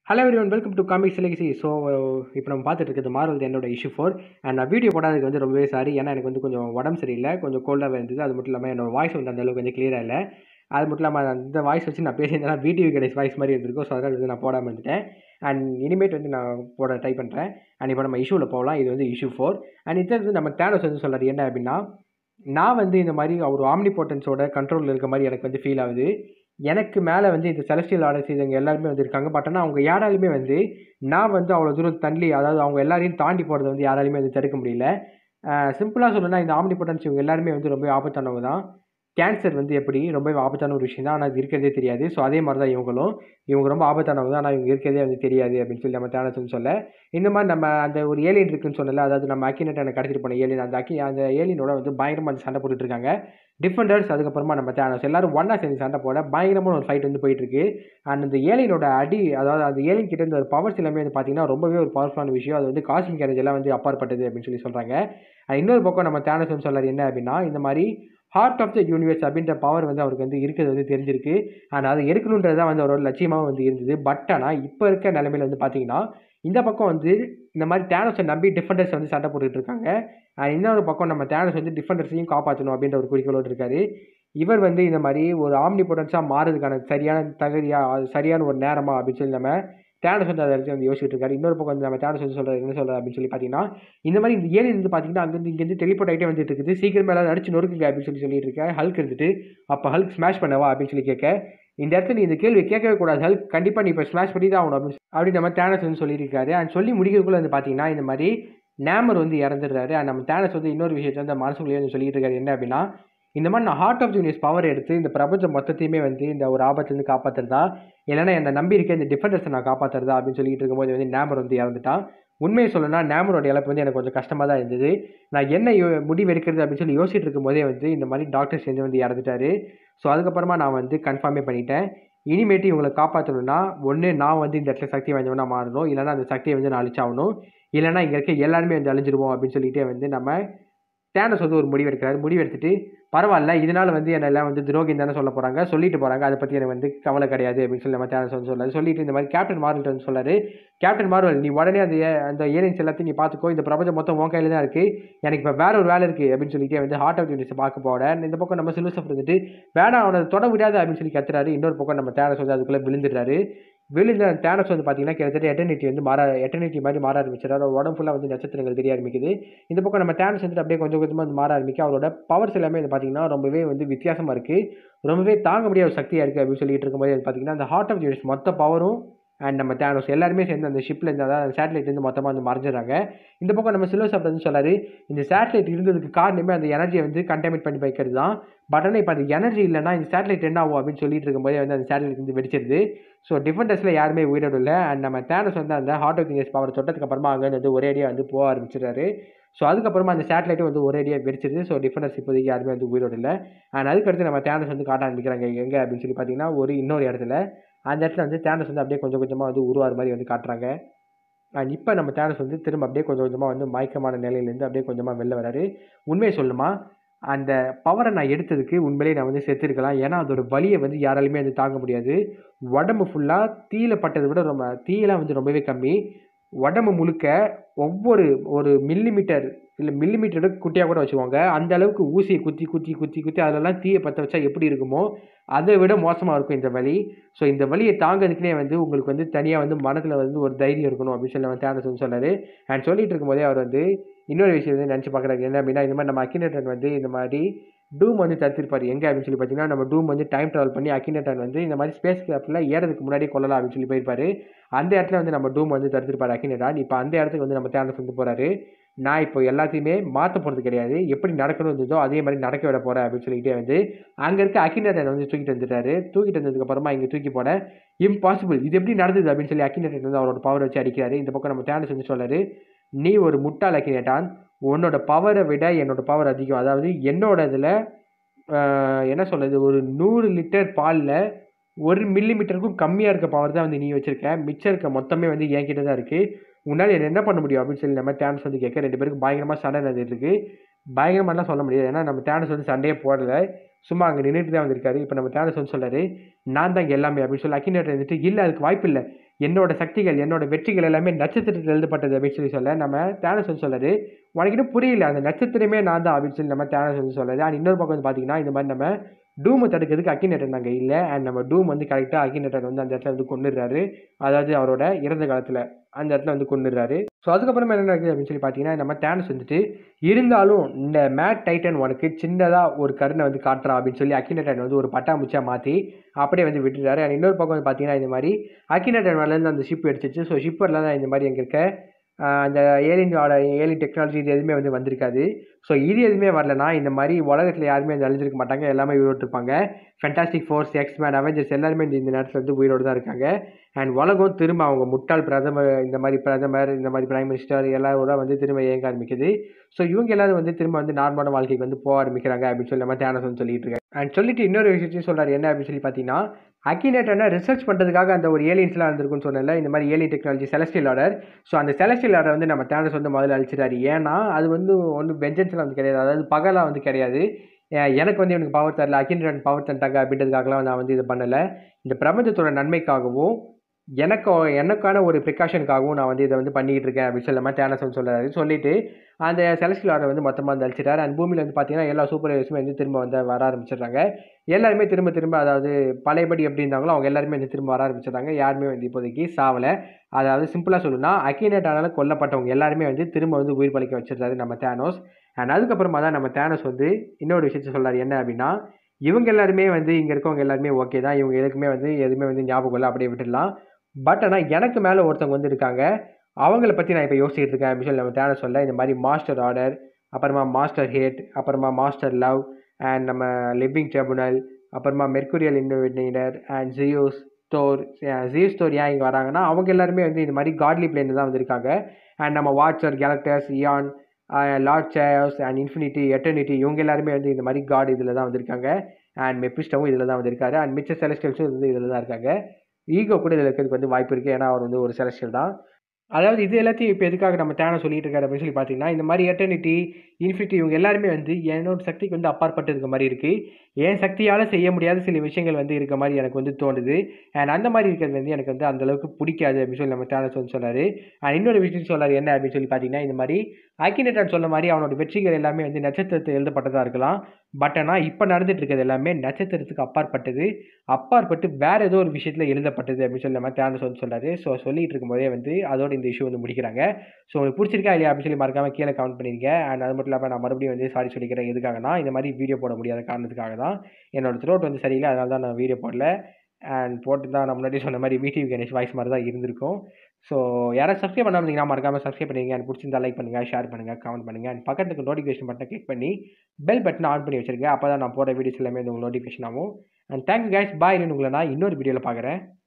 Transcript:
hello everyone welcome to comics legacy so இப்போ நம்ம பார்த்துட்டு இருக்கிறது மார்வல் என்னோட இஷ்யூ ஃபோர் அண்ட் நான் வீடியோ போடாததுக்கு வந்து ரொம்பவே சாரி ஏன்னா எனக்கு வந்து கொஞ்சம் உடம்பு சரியில்லை கொஞ்சம் கோல்டாகவே இருந்தது அது மட்டும் இல்லாமல் என்னோட வாய்ஸ் வந்து அந்த அளவுக்கு கொஞ்சம் கிளியராக இல்லை அது மட்டும் இல்லாமல் அந்த வாய்ஸ் வச்சு நான் பேசியிருந்தேன்னா வீடியோ கிடையாது வாய்ஸ் மாதிரி இருந்திருக்கும் ஸோ அதனால் வந்து நான் போடாமல் இருந்துட்டேன் அண்ட் இனிமேட் வந்து நான் போட ட்ரை பண்ணுறேன் அண்ட் இப்போ நம்ம இஷ்யூவில் போகலாம் இது வந்து இஷ்யூ ஃபோர் அண்ட் இது வந்து நம்ம தேனஸ் வந்து சொல்கிறார் என்ன அப்படின்னா நான் வந்து இந்த மாதிரி ஒரு ஆம்னி போட்டன்ஸோட கண்ட்ரோலில் இருக்க மாதிரி எனக்கு வந்து ஃபீல் ஆகுது எனக்கு மேலே வந்து இந்த செலஸ்டியல் ஆர்டர் செய்தவங்க எல்லாருமே வந்து இருக்காங்க பட் ஆனால் அவங்க யாராலுமே வந்து நான் வந்து அவ்வளோ தூரம் தள்ளி அதாவது அவங்க எல்லாரையும் தாண்டி போகிறத வந்து யாராலையுமே வந்து தடுக்க முடியல சிம்பிளாக சொல்லணும்னா இந்த ஆம்னி பொட்டன்ஸ் இவங்க எல்லாருமே வந்து ரொம்ப ஆபத்தானவங்க தான் கேன்சர் வந்து எப்படி ரொம்ப ஆபத்தான ஒரு விஷயம் தான் ஆனால் அது இருக்கிறதே தெரியாது ஸோ அதே மாதிரி தான் இவங்களும் இவங்க ரொம்ப ஆபத்தானவங்க தான் ஆனால் இவங்க இருக்கிறதே வந்து தெரியாது அப்படின்னு சொல்லி நம்ம தேனஸ்னு சொல்ல இந்த மாதிரி நம்ம அந்த ஒரு ஏலியன் இருக்குன்னு சொன்னல அதாவது நம்ம அக்கினட் எனக்கு கடத்திட்டு போன ஏலியன் அந்த அக்கி அந்த ஏலியனோட வந்து பயங்கரமாக வந்து சண்டை போட்டுட்டு இருக்காங்க டிஃபெண்டர்ஸ் அதுக்கப்புறமா நம்ம தேனஸ் எல்லாரும் ஒன்றா சேர்ந்து சண்டை போட பயங்கரமான ஒரு ஃபைட் வந்து போயிட்டு இருக்கு அண்ட் அந்த ஏலியனோட அடி அதாவது அந்த ஏலியன் கிட்ட இருந்த ஒரு பவர்ஸ் எல்லாமே வந்து பார்த்தீங்கன்னா ரொம்பவே ஒரு பவர்ஃபுல்லான விஷயம் அது வந்து காஸ்மிக் எனர்ஜி எல்லாம் வந்து அப்பாற்பட்டது அப்படின்னு சொல்லி சொல்கிறாங்க இன்னொரு பக்கம் நம்ம தேனஸ் சொல்கிறார் என்ன அப்படின்னா இந்த மாதிரி ஹார்ட் ஆஃப் த யூனிவர்ஸ் அப்படின்ற பவர் வந்து அவருக்கு வந்து இருக்கிறது வந்து தெரிஞ்சிருக்கு அண்ட் அதை எடுக்கணுன்றது தான் வந்து அவரோட லட்சியமாக வந்து இருந்தது பட் ஆனால் இப்போ இருக்க நிலைமையில் வந்து பார்த்தீங்கன்னா இந்த பக்கம் வந்து இந்த மாதிரி தேனஸை நம்பி டிஃபெண்டர்ஸ் வந்து சண்டை போட்டுட்டு இருக்காங்க அண்ட் இன்னொரு பக்கம் நம்ம தேனஸ் வந்து டிஃபெண்டர்ஸையும் காப்பாற்றணும் அப்படின்ற ஒரு குறிக்கோளோடு இருக்காரு இவர் வந்து இந்த மாதிரி ஒரு ஆம்னி பொட்டன்ஸாக மாறதுக்கான சரியான தகுதியா சரியான ஒரு நேரமா அப்படின்னு சொல்லி நம்ம தேனஸ் வந்து அதை வந்து யோசிச்சுட்டு இருக்காரு இன்னொரு பக்கம் வந்து நம்ம தேனஸ் வந்து சொல்கிறது என்ன சொல்கிறது அப்படின்னு சொல்லி பார்த்தீங்கன்னா இந்த மாதிரி இந்த ஏழு வந்து பார்த்தீங்கன்னா அங்கேருந்து இங்கேருந்து டெலிபோர்ட் ஆகிட்டே வந்துட்டு இருக்குது சீக்கிரமே எல்லாரும் அடிச்சு நொறுக்குங்க அப்படின்னு சொல்லி சொல்லிட்டு இருக்கேன் ஹல்க் இருந்துட்டு அப்போ ஹல்க் ஸ்மாஷ் பண்ணவா அப்படின்னு சொல்லி கேட்க இந்த இடத்துல நீ இந்த கேள்வி கேட்கவே கூடாது ஹல்க் கண்டிப்பாக நீ இப்போ ஸ்மாஷ் பண்ணி தான் ஆகணும் அப்படின்னு அப்படி நம்ம தேனஸ் வந்து சொல்லியிருக்காரு அண்ட் சொல்லி முடிக்கிறதுக்குள்ள வந்து பார்த்தீங்கன்னா இந்த மாதிரி நேமர் வந்து இறந்துடுறாரு அண்ட் நம்ம தேனஸ் வந்து இன்னொரு விஷயத்தை வந்து மனசுக்குள்ளேயே வந்து சொல்லிட்டு இருக்காரு என்ன அப்படின்னா இந்த மாதிரி நான் ஹார்ட் ஆஃப் யூனிவர்ஸ் பவர் எடுத்து இந்த பிரபஞ்சம் மொத்தத்தையுமே வந்து இந்த ஒரு ஆபத்துலேருந்து காப்பாற்றுறதா இல்லைன்னா என்னை நம்பி இருக்க இந்த டிஃபெண்டர்ஸை நான் காப்பாற்றுறதா அப்படின்னு சொல்லிட்டு இருக்கும்போது வந்து நேமர் வந்து இறந்துட்டான் உண்மையை சொல்லணும்னா நேமரோட இழப்பு வந்து எனக்கு கொஞ்சம் கஷ்டமாக தான் இருந்தது நான் என்ன யோ முடிவு எடுக்கிறது அப்படின்னு சொல்லி யோசிச்சுட்டு இருக்கும்போதே வந்து இந்த மாதிரி டாக்டர் சேர்ந்து வந்து இறந்துட்டாரு ஸோ அதுக்கப்புறமா நான் வந்து கன்ஃபார்மே பண்ணிட்டேன் இனிமேட்டு இவங்களை காப்பாற்றணும்னா ஒன்று நான் வந்து இந்த இடத்துல சக்தி வாய்ந்தவனா மாறணும் இல்லைனா அந்த சக்தியை வந்து நான் அழிச்சாகணும் இல்லைனா இங்கே இருக்க எல்லாருமே வந்து அழிஞ்சிருவோம் அப்படின்னு சொல்லிட்டு வந்து நம்ம தேனஸ் வந்து ஒரு முடிவு எடுக்கிறாரு முடிவு எடுத்துட்டு பரவாயில்ல இதனால் வந்து என்னெல்லாம் வந்து துரோகின்னு தானே சொல்ல போகிறாங்க சொல்லிட்டு போகிறாங்க அதை பற்றி எனக்கு வந்து கவலை கிடையாது அப்படின்னு சொல்லி நம்ம தேனஸ் வந்து சொல்லாரு சொல்லிட்டு இந்த மாதிரி கேப்டன் மார்வல் வந்து சொல்லாரு கேப்டன் மார்வல் நீ உடனே அந்த அந்த ஏலியன்ஸ் எல்லாத்தையும் நீ பார்த்துக்கோ இந்த பிரபஞ்சம் மொத்தம் உன் கையில் தான் இருக்குது எனக்கு இப்போ வேற ஒரு வேலை இருக்குது அப்படின்னு சொல்லிட்டு வந்து ஹார்ட் ஆஃப் யூனிட்ஸ் பார்க்க போட இந்த பக்கம் நம்ம சிலுசப் இருந்துட்டு வேணாம் அவனை தொட விடாது அப்படின்னு சொல்லி கத்துறாரு இன்னொரு பக்கம் நம்ம தேனஸ் வந்து அதுக்குள்ளே விழுந்துடுறாரு விழுந்த தேனஸ் வந்து பார்த்தீங்கன்னா கிட்டத்தட்ட எட்டர்னிட்டி வந்து மாற எட்டர்னிட்டி மாதிரி மாற ஆரம்பிச்சிடாரு உடம்பு ஃபுல்லாக வந்து நட்சத்திரங்கள் தெரிய ஆரம்பிக்குது இந்த பக்கம் நம்ம தேனஸ் வந்துட்டு அப்படியே கொஞ்சம் கொஞ்சமாக வந்து மாற ஆரம்பிக்கும் அவரோட பவர்ஸ் எல்லாமே வந்து பார்த்தீங்கன்னா ரொம்பவே வந்து வித்தியாசமாக இருக்குது ரொம்பவே தாங்க முடியாத ஒரு சக்தியாக இருக்குது அப்படின்னு சொல்லிட்டு இருக்கும்போது பார்த்தீங்கன்னா அந்த ஹார்ட் ஆஃப் யூனிவர்ஸ் மொத்த பவரும் அண்ட் நம்ம தேனோஸ் எல்லாருமே சேர்ந்து அந்த ஷிப்பில் இருந்து அதாவது சேட்டலைட்லேருந்து மொத்தமாக வந்து மறைஞ்சிடறாங்க இந்த பக்கம் நம்ம சில்வர் சாப்பிட் வந்து சொல்லாரு இந்த சேட்டலைட் இருந்ததுக்கு காரணமே அந்த எனர்ஜியை வந்து கண்டெமிட் பண்ணி வைக்கிறது தான் பட் ஆனால் இப்போ அந்த எனர்ஜி இல்லைனா இந்த சேட்டலைட் என்ன ஆகும் அப்படின்னு சொல்லிட்டு இருக்கும்போதே வந்து அந்த சேட்டலைட் வந்து வெடிச்சிருது ஸோ டிஃபெண்டர்ஸில் யாருமே உயிரிடல அண்ட் நம்ம தேனஸ் வந்து அந்த ஹார்ட் ஆஃப் இங்கிலீஷ் பவர் தொட்டதுக்கு அப்புறமா அங்கே வந்து ஒரேடியாக வந்து போக ஆரம்பிச்சிடுறாரு ஸோ அதுக்கப்புறமா அந்த சேட்டலைட்டும் வந்து ஒரேடியாக வெடிச்சிருது ஸோ டிஃபெண்டர்ஸ் இப்போதைக்கு யாருமே வந்து உயிரோடு இல்லை அண்ட் அதுக்கடுத்து நம்ம தேனஸ் வந்து காட்ட ஆரம்பிக்கிறாங்க எங்கே அப்படின்னு சொல்லி பார்த்தீங்கன்னா ஒரு இன்னொரு இடத்துல அந்த இடத்துல வந்து தேனஸ் வந்து அப்படியே கொஞ்சம் கொஞ்சமாக வந்து உருவாறு மாதிரி வந்து காட்டுறாங்க அண்ட் இப்போ நம்ம தேனஸ் வந்து திரும்ப அப்படியே கொஞ்சம் கொஞ்சமாக வந்து மயக்கமான நிலையிலேருந்து அப்படியே கொஞ்சமாக வெளில வராரு உண்மையை சொல்லுமா அந்த பவரை நான் எடுத்ததுக்கு உண்மையிலேயே நான் வந்து செத்துருக்கலாம் ஏன்னா அதோட வலியை வந்து யாராலையுமே வந்து தாங்க முடியாது உடம்பு ஃபுல்லாக தீயில பட்டதை விட ரொம்ப தீயெல்லாம் வந்து ரொம்பவே கம்மி உடம்பு முழுக்க ஒவ்வொரு ஒரு மில்லிமீட்டர் இல்லை மில்லிமீட்டரோட குட்டியாக கூட வச்சுக்கோங்க அந்த அளவுக்கு ஊசியை குத்தி குத்தி குத்தி குத்தி அதிலலாம் தீயை பற்ற வச்சா எப்படி இருக்குமோ அதை விட மோசமாக இருக்கும் இந்த வலி ஸோ இந்த வலியை தாங்கிறதுக்குனே வந்து உங்களுக்கு வந்து தனியாக வந்து மனத்தில் வந்து ஒரு தைரியம் இருக்கணும் அப்படின்னு சொல்லி வந்து தேனஸ் வந்து சொன்னார் அண்ட் சொல்லிட்டு இருக்கும்போதே அவர் வந்து இன்னொரு விஷயம் வந்து நினச்சி பார்க்குறாரு என்ன அப்படின்னா இந்த மாதிரி நம்ம அக்கினேட்டன் வந்து இந்த மாதிரி டூம் வந்து தடுத்திருப்பார் எங்கே அப்படின்னு சொல்லி பார்த்தீங்கன்னா நம்ம டூம் வந்து டைம் ட்ராவல் பண்ணி அக்கினேட்டன் வந்து இந்த மாதிரி ஸ்பேஸ் கிராஃப்டில் ஏறதுக்கு முன்னாடியே கொள்ளலாம் அப்படின்னு சொல்லி போயிருப்பாரு அந்த இடத்துல வந்து நம்ம டூம் வந்து தடுத்திருப்பார் அக்கினேட்டான் இப்போ அந்த இடத்துக்கு வந்து நம்ம தேனஸ் வந்து போகிறாரு நான் இப்போ எல்லாத்தையுமே மாற்ற போகிறது கிடையாது எப்படி நடக்கணும் இருந்ததோ அதே மாதிரி நடக்க விட போகிறேன் அப்படின்னு சொல்லிக்கிட்டே வந்து அங்கே இருக்க அக்கினேட்டன் வந்து தூக்கிட்டு வந்துட்டாரு தூக்கிட்டு வந்ததுக்கப்புறமா இங்கே தூக்கி போட இம்பாசிபிள் இது எப்படி நடந்தது அப்படின்னு சொல்லி அக்கினேட்டன் வந்து அவரோட பவர் வச்சு அடிக்கிறாரு இந்த பக்கம் நம்ம தேனஸ் வந்து சொல்லாரு நீ ஒரு முட்டாள் அக்கினேட்டான் உன்னோட பவரை விட என்னோட பவர் அதிகம் அதாவது என்னோட இதில் என்ன சொல்கிறது ஒரு நூறு லிட்டர் பாலில் ஒரு மில்லி மீட்டருக்கும் கம்மியாக இருக்க பவர் தான் வந்து நீ வச்சுருக்க மிச்சம் இருக்க மொத்தமே வந்து என்கிட்ட தான் இருக்குது உன்னால் என்ன என்ன பண்ண முடியும் அப்படின்னு சொல்லி நம்ம தேனஸ் வந்து கேட்க ரெண்டு பேருக்கு பயங்கரமாக சண்டை நடந்துட்டு இருக்கு பயங்கரமாலாம் சொல்ல முடியாது ஏன்னா நம்ம தேனஸ் வந்து சண்டையே போடலை சும்மா அங்கே நின்றுட்டு தான் வந்திருக்காரு இப்போ நம்ம தேனஸ் வந்து சொல்கிறாரு நான் தான் இங்கே எல்லாமே அப்படின்னு சொல்லி அக்கினேட்டர் இருந்துட்டு இல்லை அதுக்கு வாய்ப்பு இல்லை என்னோட சக்திகள் என்னோட வெற்றிகள் எல்லாமே நட்சத்திரத்தில் எழுதப்பட்டது அப்படின்னு சொல்லி சொல்ல நம்ம தேனஸ் வந்து சொல்லுது உனக்கு இன்னும் புரியல அந்த நட்சத்திரமே நான் தான் அப்படின்னு சொல்லி நம்ம தேனஸ் வந்து சொல்லுது அண்ட் இன்னொரு பக்கம் வந்து பார்த்தீங்கன்னா இந்த மாதிரி நம்ம டூமை தடுக்கிறதுக்கு அக்கினேட்டர் நாங்கள் இல்லை அண்ட் நம்ம டூம் வந்து கரெக்டாக அக்கினேட்டர் வந்து அந்த இடத்துல வந்து கொண்டுடுறாரு அதாவது அவரோட இறந்த காலத்தில் அந்த இடத்துல வந்து கொண்டுடுறாரு ஸோ அதுக்கப்புறமா என்ன நடக்குது அப்படின்னு சொல்லி பார்த்தீங்கன்னா நம்ம தேனஸ் வந்துட்டு இருந்தாலும் இந்த மேட் டைட்டன் உனக்கு சின்னதாக ஒரு கருணை வந்து காட்டுறான் அப்படின்னு சொல்லி அக்கினேட்டன் வந்து ஒரு பட்டாம்பூச்சியாக மாற்றி அப்படியே வந்து விட்டுறாரு அண்ட் இன்னொரு பக்கம் வந்து பார்த்தீங்கன்னா இந்த மாதிரி அக்கினேட்டன் மேலேருந்து அந்த ஷிப் எடுத்துச்சு ஸோ ஷிப்பரில் தான் இந்த மாதிரி எங்கே இருக்க ஆஹ் அந்த ஏலியனோட ஏலியன் டெக்னாலஜி இது எதுவுமே வந்து வந்திருக்காது ஸோ இது எதுவுமே வரலனா இந்த மாதிரி உலகத்தில் யாருமே வந்து அழிஞ்சிருக்க மாட்டாங்க எல்லாமே உயிரோடு இருப்பாங்க ஃபென்டாஸ்டிக் ஃபோர்ஸ் எக்ஸ்மேன் அவெஞ்சர்ஸ் எல்லாருமே இந்த இந்த நேரத்தில் வந்து உயிரோடு தான் இருக்காங்க அண்ட் உலகம் திரும்ப அவங்க முட்டாள் பிரதமர் இந்த மாதிரி பிரதமர் இந்த மாதிரி பிரைம் மினிஸ்டர் எல்லாரோட வந்து திரும்ப இயங்க ஆரம்பிக்குது ஸோ இவங்க எல்லாரும் வந்து திரும்ப வந்து நார்மலான வாழ்க்கைக்கு வந்து போக ஆரம்பிக்கிறாங்க அப்படின்னு சொல்லி நம்ம தேனஸ் வந்து சொல்லிட்டு இருக்காங்க அண்ட் சொல்லிட்டு இன்னொரு விஷயத்தையும் சொல்றாரு என்ன அப்படின்னு சொல்லி பார்த்தீங்கன்னா அக்கினேட்டர்னா ரிசர்ச் பண்ணுறதுக்காக அந்த ஒரு ஏலியன்ஸ்லாம் இருந்திருக்குன்னு சொன்னல இந்த மாதிரி alien technology celestial order so அந்த செலஸ்டியல் ஆர்டர் வந்து நம்ம தேனஸ் வந்து முதல்ல அழிச்சிட்டாரு ஏன்னா அது வந்து ஒன்றும் வெஞ்சன்ஸ்லாம் வந்து கிடையாது அதாவது பகலாக வந்து கிடையாது அஹ் எனக்கு வந்து எனக்கு பவர் தரல அக்கினேட்டன் பவர் தந்துட்டாங்க அப்படின்றதுக்காகலாம் நான் வந்து இது பண்ணலை இந்த பிரபஞ்சத்தோட நன்மைக்காகவும் எனக்கு எனக்கான ஒரு ப்ரிகாஷனுக்காகவும் நான் வந்து இதை வந்து பண்ணிக்கிட்டு இருக்கேன் அப்படின்னு சொல்லி நம்ம தேனஸ் வந்து சொல்கிறாரு சொல்லிட்டு அந்த செலஸ்டியல் ஆர்டர் வந்து மொத்தமாக வந்து அழிச்சிட்டாரு அண்ட் பூமியில் வந்து பார்த்தீங்கன்னா எல்லா சூப்பர் ஹீரோஸுமே வந்து திரும்ப வந்து வர ஆரம்பிச்சிடுறாங்க எல்லாருமே திரும்ப திரும்ப அதாவது பழையபடி எப்படி இருந்தாங்களோ அவங்க எல்லாருமே வந்து திரும்ப வர ஆரம்பிச்சிடுறாங்க யாருமே வந்து இப்போதைக்கு சாவலை அதாவது சிம்பிளாக சொல்லணும்னா அக்கினேட்டானால கொல்லப்பட்டவங்க எல்லாருமே வந்து திரும்ப வந்து உயிர் பலிக்க வச்சிருந்தாரு நம்ம தேனோஸ் அண்ட் அதுக்கப்புறமா தான் நம்ம தேனோஸ் வந்து இன்னொரு விஷயத்த சொல்றாரு என்ன அப்படின்னா இவங்க எல்லாருமே வந்து இங்கே இருக்கவங்க எல்லாருமே ஓகே தான் இவங்க எதுக்குமே வந்து எதுவுமே வந்து ஞாபகம் இல்லை அப்படியே விட்டுடலாம் பட் ஆனால் எனக்கு மேலே ஒருத்தவங்க வந்து இருக்காங்க அவங்கள பற்றி நான் இப்போ யோசிச்சுட்டு இருக்கேன் அப்படின்னு சொல்லி நம்ம தேனோஸ் சொல்ல இந்த மாதிரி மாஸ்டர் ஆர்டர் அப்புறமா மாஸ்டர் ஹேட் அப்புறமா மாஸ்டர் லவ் அண்ட் நம்ம லிவிங் ட்ரிபுனல் அப்புறமா mercurial innovator and Geo's store Geo store ஏன் இங்கே வராங்கன்னா அவங்க எல்லாருமே வந்து இந்த மாதிரி காட்லி பிளேன் தான் வந்திருக்காங்க அண்ட் நம்ம Watcher Galactus Eon lord Sayers and Infinity Eternity இவங்க எல்லாருமே வந்து இந்த மாதிரி காட் இதில் தான் வந்திருக்காங்க அண்ட் மெப்பிஸ்டவும் இதில் தான் வந்திருக்காரு அண்ட் மிச்ச செலஸ்டியல்ஸும் வந்து இதில் தான் இருக்காங்க ஈகோ கூட இதில் இருக்கிறதுக்கு வந்து வாய்ப்பு இருக்குது ஏன்னா அவர் வந்து ஒரு செலஸ்டியல் தான் அதாவது இது எல்லாத்தையும் இப்போ எதுக்காக நம்ம தேனை சொல்லிட்டு இருக்காரு அப்படின்னு சொல்லி பார்த்தீங்கன்னா இந்த மாதிரி எட்டர்னிட்டி இன்ஃபினிட்டி இவங்க எல்லாருமே வந்து என்னோட சக்திக்கு வந்து அப்பாற்பட்டு இருக்க மாதிரி இருக்குது என் சக்தியால் செய்ய முடியாத சில விஷயங்கள் வந்து இருக்க மாதிரி எனக்கு வந்து தோணுது அண்ட் அந்த மாதிரி இருக்கிறது வந்து எனக்கு வந்து அந்த அளவுக்கு பிடிக்காது அப்படின்னு சொல்லி நம்ம தேனஸ் வந்து சொன்னார் அண்ட் இன்னொரு விஷயம் சொல்லார் என்ன அப்படின்னு சொல்லி பார்த்தீங்கன்னா இந்த மாதிரி ஆக்கினேட்டான் சொன்ன மாதிரி அவனோட வெற்றிகள் எல்லாமே வந்து நட்சத்திரத்தை எழுதப்பட்டதாக இருக்கலாம் பட் ஆனால் இப்போ நடந்துட்டு இருக்கிறது எல்லாமே நட்சத்திரத்துக்கு அப்பாற்பட்டது அப்பாற்பட்டு வேற ஏதோ ஒரு விஷயத்தில் எழுதப்பட்டது அப்படின்னு சொல்லி நம்ம தேனஸ் வந்து சொன்னார் ஸோ சொல்லிட்டு இருக்கும்போதே வந்து அதோட இந்த இஷ்யூ வந்து முடிக்கிறாங்க ஸோ உங்களுக்கு பிடிச்சிருக்கா இல்லையா அப்படின்னு சொல்லி மறக்காம கீழே கமெண்ட் பண்ணிருங்க அண்ட் அது மட்டும் இல்லாமல் நான் மறுபடியும் வந்து சாரி சொல்லிக்கிறேன் எதுக்காகனா இந்த மாதிரி வீடியோ போட முடியாத காரணத்துக்காக தான் என்னோட த்ரோட் வந்து சரியில்லை அதனால தான் நான் வீடியோ போடல அண்ட் போட்டு தான் நான் முன்னாடி சொன்ன மாதிரி விடிவி கணேஷ் வாய்ஸ் மாதிரி தான் இருந்திருக்கும் ஸோ யாராவது சப்ஸ்கிரைப் பண்ணாமல் இருந்தீங்கன்னா மறக்காமல் சப்ஸ்கிரைப் பண்ணிங்க அண்ட் பிடிச்சிருந்தா லைக் பண்ணுங்கள் ஷேர் பண்ணுங்கள் கமெண்ட் பண்ணுங்கள் அண்ட் பக்கத்துக்கு நோட்டிஃபிகேஷன் பட்டனை கிளிக் பண்ணி பெல் பட்டனை ஆன் பண்ணி வச்சிருக்கேன் அப்போ தான் நான் போட வீடியோஸ் எல்லாமே உங்களுக்கு நோட்டிஃபிகேஷன் ஆகும் அண்ட் தேங்க்யூ கேஸ் பாய் உங்களை நான் இன்னொரு வீடியோவில் பார்க்குறேன்